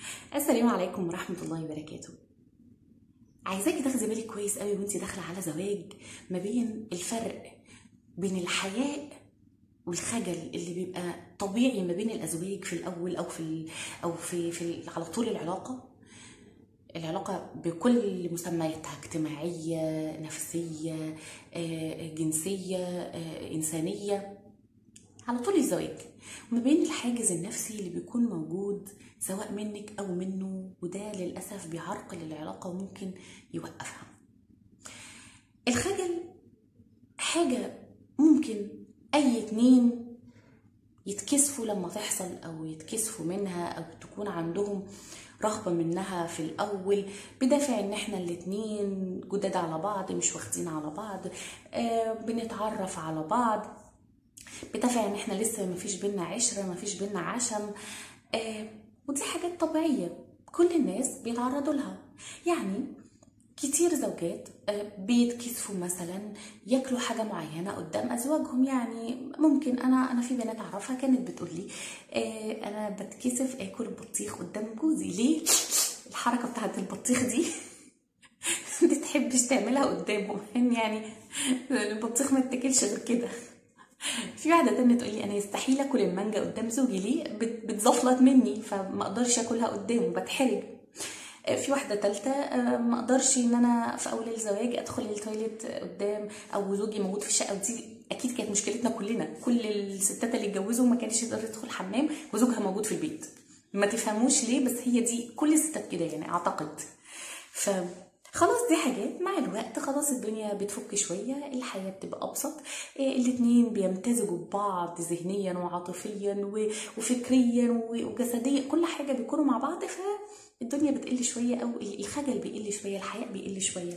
السلام عليكم ورحمة الله وبركاته عايزاكي تاخدي بالك كويس قوي وانتي داخلة على زواج ما بين الفرق بين الحياء والخجل اللي بيبقى طبيعي ما بين الازواج في الاول او في ال او في في ال على طول العلاقه العلاقه بكل مسمياتها اجتماعيه نفسيه آه، جنسيه آه، انسانيه على طول الزواج وما بين الحاجز النفسي اللي بيكون موجود سواء منك او منه وده للاسف بيعرقل العلاقه وممكن يوقفها الخجل حاجه ممكن اي اتنين يتكسفوا لما تحصل او يتكسفوا منها او تكون عندهم رغبة منها في الأول بدافع إن إحنا الاتنين جداد على بعض مش واخدين على بعض آه بنتعرف على بعض بدافع ان احنا لسه مفيش بينا عشرة مفيش بينا عشم آه ودي حاجات طبيعية كل الناس بيتعرضوا لها يعني كتير زوجات آه بيتكسفوا مثلا ياكلوا حاجة معينة قدام أزواجهم يعني ممكن أنا أنا في بنات أعرفها كانت بتقولي آه أنا بتكسف آكل بطيخ قدام جوزي ليه؟ الحركة بتاعت البطيخ دي ما تحبش تعملها قدامهم يعني البطيخ ما يتاكلش غير كده في واحدة تانية تقول لي أنا يستحيل آكل المانجا قدام زوجي ليه؟ بت- بتزفلط مني فما أقدرش آكلها قدامه بتحرج. في واحدة تالتة آه، ما أقدرش إن أنا في أول الزواج أدخل التويليت قدام أو زوجي موجود في الشقة ودي أكيد كانت مشكلتنا كلنا كل الستات اللي اتجوزوا ما كانش يقدر يدخل حمام وزوجها موجود في البيت. ما تفهموش ليه بس هي دي كل الستات كده يعني أعتقد. ف خلاص دي حاجات مع الوقت خلاص الدنيا بتفك شوية الحياة بتبقى أبسط إيه، الاتنين بيمتزجوا ببعض ذهنيا وعاطفيا و- وفكريا و- وجسديا كل حاجة بيكونوا مع بعض فالدنيا بتقل شوية أو الخجل بيقل شوية الحياء بيقل شوية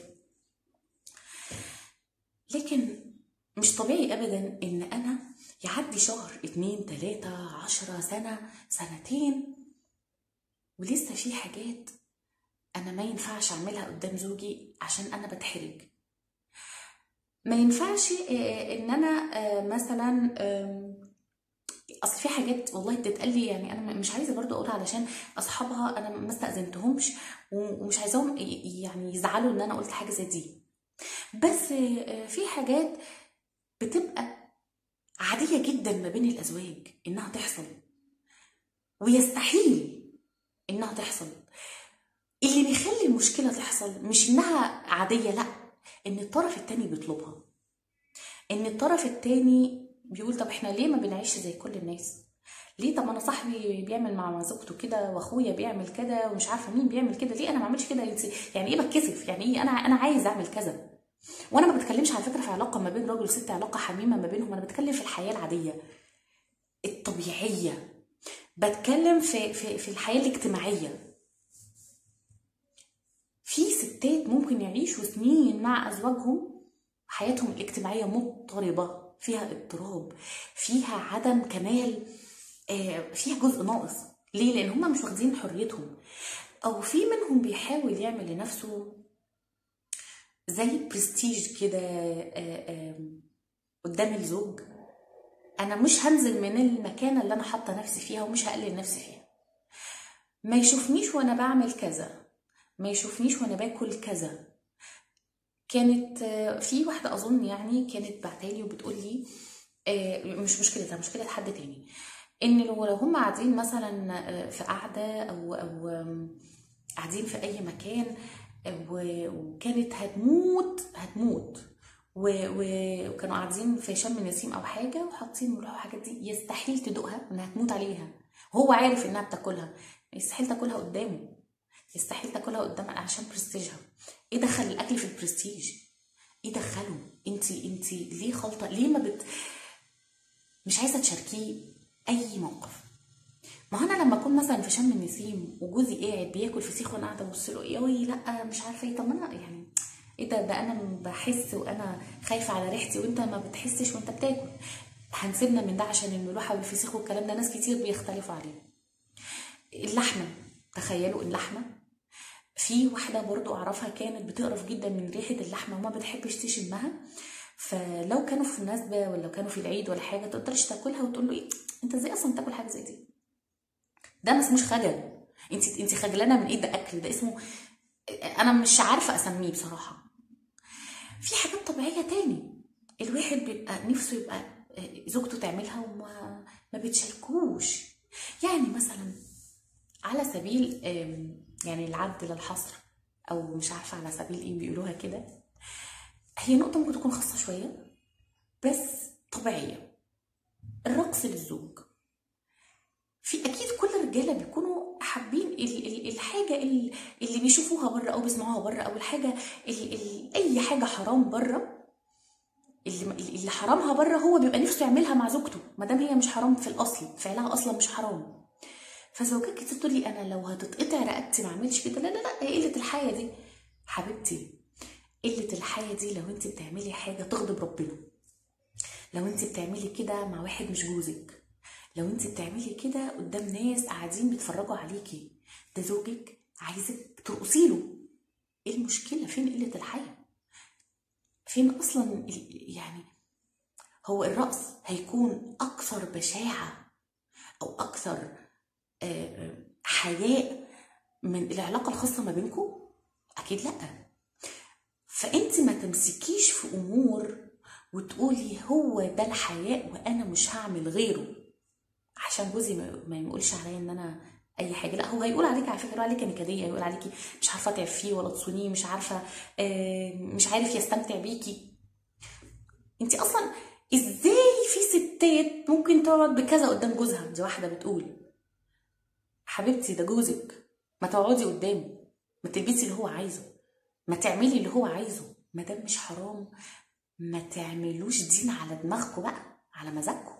لكن مش طبيعي أبدا إن أنا يعدي شهر اتنين تلاتة عشرة سنة سنتين ولسه في حاجات انا ما ينفعش اعملها قدام زوجي عشان انا بتحرج ما ينفعش آه، ان انا آه، مثلا آم، اصل في حاجات والله بتتقال لي يعني انا مش عايزه برضو اقولها علشان اصحابها انا ما استاذنتهمش ومش عايزاهم ي- يعني يزعلوا ان انا قلت حاجه زي دي بس آه، في حاجات بتبقى عاديه جدا ما بين الازواج انها تحصل ويستحيل انها تحصل اللي بيخلي المشكلة تحصل مش إنها عادية لأ إن الطرف التاني بيطلبها إن الطرف التاني بيقول طب إحنا ليه ما بنعيش زي كل الناس ليه طب أنا صاحبي بيعمل مع زوجته كده وأخويا بيعمل كده ومش عارفة مين بيعمل كده ليه أنا ما أعملش كده انت- يعني إيه بتكسف يعني إيه أنا أنا عايز أعمل كذا وأنا ما بتكلمش على فكرة في علاقة ما بين راجل وست علاقة حميمة ما بينهم أنا بتكلم في الحياة العادية الطبيعية بتكلم في في في الحياة الاجتماعية في ستات ممكن يعيشوا سنين مع ازواجهم حياتهم الاجتماعيه مضطربه فيها اضطراب فيها عدم كمال آه، فيها جزء ناقص ليه لان هم مش واخدين حريتهم او في منهم بيحاول يعمل لنفسه زي برستيج كده آه، آه، قدام الزوج انا مش هنزل من المكانه اللي انا حاطه نفسي فيها ومش هقلل نفسي فيها ما يشوفنيش وانا بعمل كذا ما يشوفنيش وانا باكل كذا كانت آه، في واحده اظن يعني كانت بعتالي وبتقول لي آه، مش مشكلتها مشكله حد تاني ان لو لو هم قاعدين مثلا آه، في قعده او او آم، قاعدين في اي مكان آه، و- وكانت هتموت هتموت و- و- وكانوا قاعدين في شم نسيم او حاجه وحاطين ملوحه وحاجات دي يستحيل تدوقها انها تموت عليها وهو عارف انها بتاكلها يستحيل تاكلها قدامه يستحيل تاكلها قدام عشان برستيجها ايه دخل الاكل في البرستيج ايه دخله انت انت ليه خلطه ليه ما بت مش عايزه تشاركيه اي موقف ما هو انا لما اكون مثلا في شم النسيم وجوزي قاعد بياكل فسيخ وانا قاعده ابص له ايه أوي لا مش عارفه ايه طب ما انا يعني ايه ده ده انا بحس وانا خايفه على ريحتي وانت ما بتحسش وانت بتاكل هنسيبنا من ده عشان الملوحه والفسيخ والكلام ده ناس كتير بيختلفوا عليه اللحمه تخيلوا اللحمه في واحده برضو اعرفها كانت بتقرف جدا من ريحه اللحمه وما بتحبش تشمها فلو كانوا في مناسبه ولا كانوا في العيد ولا حاجه تقدرش تاكلها وتقول له ايه انت ازاي اصلا تاكل حاجه زي دي ده ما اسموش خجل انت انت خجلانه من ايه ده اكل ده اسمه انا مش عارفه اسميه بصراحه في حاجات طبيعيه تاني الواحد بيبقى نفسه يبقى زوجته تعملها وما ما بتشاركوش يعني مثلا على سبيل آم، يعني العد للحصر او مش عارفه على سبيل ايه بيقولوها كده هي نقطه ممكن تكون خاصه شويه بس طبيعيه الرقص للزوج في اكيد كل الرجاله بيكونوا حابين ال- ال- الحاجه ال- اللي بيشوفوها بره او بيسمعوها بره او الحاجه ال- ال- اي حاجه حرام بره اللي اللي حرامها بره هو بيبقى نفسه يعملها مع زوجته ما دام هي مش حرام في الاصل فعلها اصلا مش حرام فزوجات كتير تقول لي انا لو هتتقطع رقبتي ما اعملش كده لا لا لا هي قله الحياه دي حبيبتي قله الحياه دي لو انت بتعملي حاجه تغضب ربنا لو انت بتعملي كده مع واحد مش جوزك لو انت بتعملي كده قدام ناس قاعدين بيتفرجوا عليكي ده زوجك عايزك ترقصي له ايه المشكله فين قله الحياه فين اصلا ال- يعني هو الرقص هيكون اكثر بشاعه او اكثر آه، آه، حياء من العلاقه الخاصه ما بينكم اكيد لا فانت ما تمسكيش في امور وتقولي هو ده الحياء وانا مش هعمل غيره عشان جوزي ما ما يقولش عليا ان انا اي حاجه لا هو هيقول عليك على فكره هيقول عليكي نكديه هيقول عليكي مش عارفه تعفيه ولا تصونيه مش عارفه آه، مش عارف يستمتع بيكي انت اصلا ازاي في ستات ممكن تقعد بكذا قدام جوزها دي واحده بتقول حبيبتي ده جوزك ما تقعدي قدامه ما تلبسي اللي هو عايزه ما تعملي اللي هو عايزه ما دام مش حرام ما تعملوش دين على دماغكم بقى على مزاجكم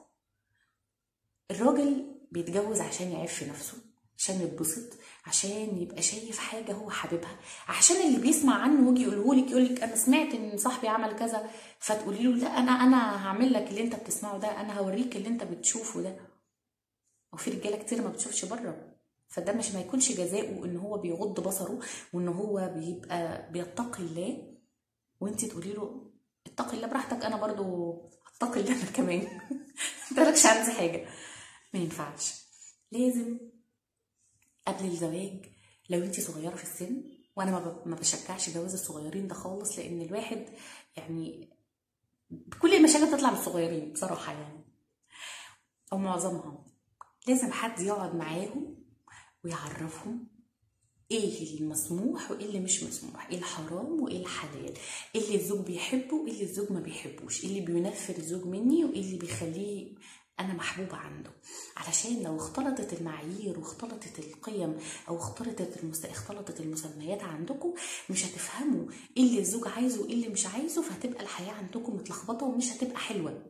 الراجل بيتجوز عشان يعف نفسه عشان يتبسط عشان يبقى شايف حاجة هو حاببها عشان اللي بيسمع عنه ويجي يقوله لك يقول لك أنا سمعت إن صاحبي عمل كذا فتقولي له لا أنا أنا هعمل لك اللي أنت بتسمعه ده أنا هوريك اللي أنت بتشوفه ده وفي رجالة كتير ما بتشوفش بره فده مش ما يكونش جزاؤه ان هو بيغض بصره وان هو بيبقى بيتقي الله وانت تقولي له اتقي الله براحتك انا برضو اتقي الله انا كمان متقلقش عندي حاجه ما ينفعش لازم قبل الزواج لو انت صغيره في السن وانا ما ب- ما بشجعش جواز الصغيرين ده خالص لان الواحد يعني كل المشاكل تطلع من الصغيرين بصراحه يعني او معظمها لازم حد يقعد معاهم ويعرفهم ايه المسموح وايه اللي مش مسموح ايه الحرام وايه الحلال ايه اللي الزوج بيحبه وايه اللي الزوج ما بيحبوش ايه اللي بينفر الزوج مني وايه اللي بيخليه انا محبوبة عنده علشان لو اختلطت المعايير واختلطت القيم او اختلطت المس... اختلطت المسميات عندكم مش هتفهموا ايه اللي الزوج عايزه وايه اللي مش عايزه فهتبقى الحياة عندكم متلخبطة ومش هتبقى حلوة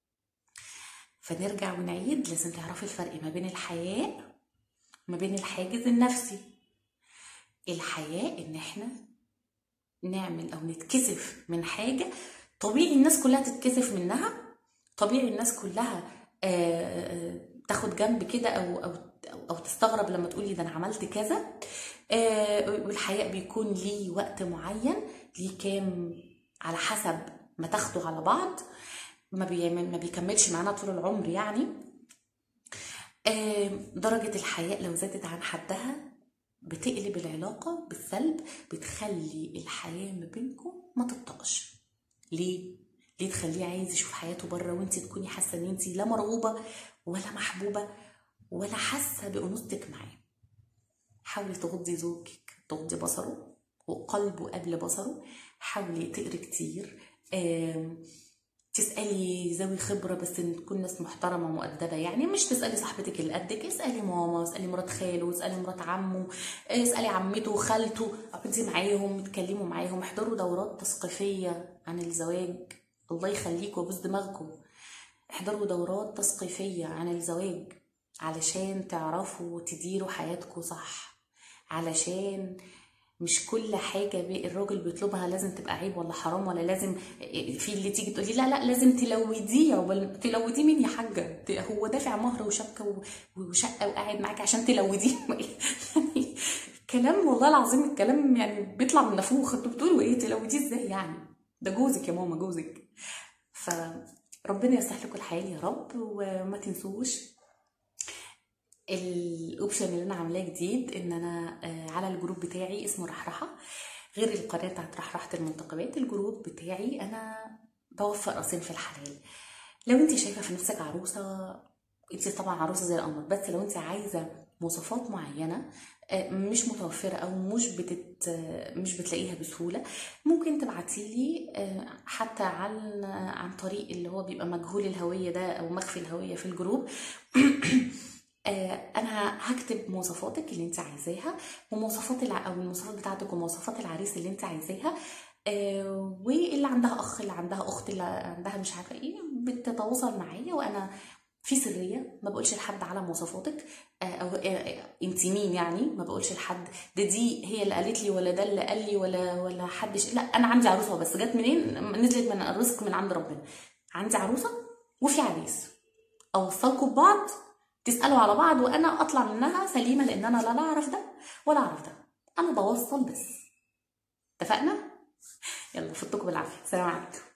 فنرجع ونعيد لازم تعرفي الفرق ما بين الحياء وما بين الحاجز النفسي الحياء ان احنا نعمل او نتكسف من حاجه طبيعي الناس كلها تتكسف منها طبيعي الناس كلها آه، آه، تاخد جنب كده او او او أو تستغرب لما تقولي ده انا عملت كذا آه، والحياء بيكون ليه وقت معين ليه كام على حسب ما تاخدوا على بعض ما بيعمل ما بيكملش معانا طول العمر يعني آه، درجة الحياء لو زادت عن حدها بتقلب العلاقة بالسلب بتخلي الحياة ما بينكم ما تطقش ليه؟ ليه تخليه عايز يشوف حياته بره وانت تكوني حاسة ان انت لا مرغوبة ولا محبوبة ولا حاسة بأنوثتك معاه حاولي تغضي زوجك تغضي بصره وقلبه قبل بصره حاولي تقري كتير آم، تسألي ذوي خبرة بس إن تكون ناس محترمة مؤدبة يعني مش تسألي صاحبتك اللي قدك اسألي ماما اسألي مرات خاله اسألي مرات عمه اسألي عمته وخالته اقعدي معاهم اتكلموا معاهم احضروا دورات تثقيفية عن الزواج الله يخليكم وبوس دماغكم احضروا دورات تثقيفية عن الزواج علشان تعرفوا تديروا حياتكم صح علشان مش كل حاجة بي- الراجل بيطلبها لازم تبقى عيب ولا حرام ولا لازم في اللي تيجي تقولي لا لا لازم تلوديه عقبال- تلوديه مين يا حاجة ت- هو دافع مهر وشبكة و- وشقة وقاعد معاك عشان تلوديه يعني كلام والله العظيم الكلام يعني بيطلع من نافوخ انتوا بتقولوا ايه تلوديه ازاي يعني ده جوزك يا ماما جوزك فربنا يصلح لكم الحال يا رب وما تنسوش الاوبشن اللي انا عاملاه جديد ان انا آه، على الجروب بتاعي اسمه رحرحه غير القناه بتاعت رحرحه المنتقبات الجروب بتاعي انا بوفر راسين في الحلال لو انت شايفه في نفسك عروسه انت طبعا عروسه زي القمر بس لو انت عايزه مواصفات معينه آه، مش متوفره او مش بتت آه، مش بتلاقيها بسهوله ممكن تبعتي لي حتى عن عن طريق اللي هو بيبقى مجهول الهويه ده او مخفي الهويه في الجروب آه، انا هكتب مواصفاتك اللي انت عايزاها ومواصفات الع... او المواصفات بتاعتك ومواصفات العريس اللي انت عايزاها آه، واللي عندها اخ اللي عندها اخت اللي عندها مش عارفه ايه بتتواصل معايا وانا في سريه ما بقولش لحد على مواصفاتك آه، او انت مين يعني ما بقولش لحد ده دي هي اللي قالت لي ولا ده اللي قال لي ولا ولا حد ش... لا انا عندي عروسه بس جت منين نزلت من الرزق من عند ربنا عندي عروسه وفي عريس اوصلكم ببعض تسالوا على بعض وانا اطلع منها سليمه لان انا لا اعرف ده ولا اعرف ده انا بوصل بس اتفقنا يلا فطكم بالعافيه سلام عليكم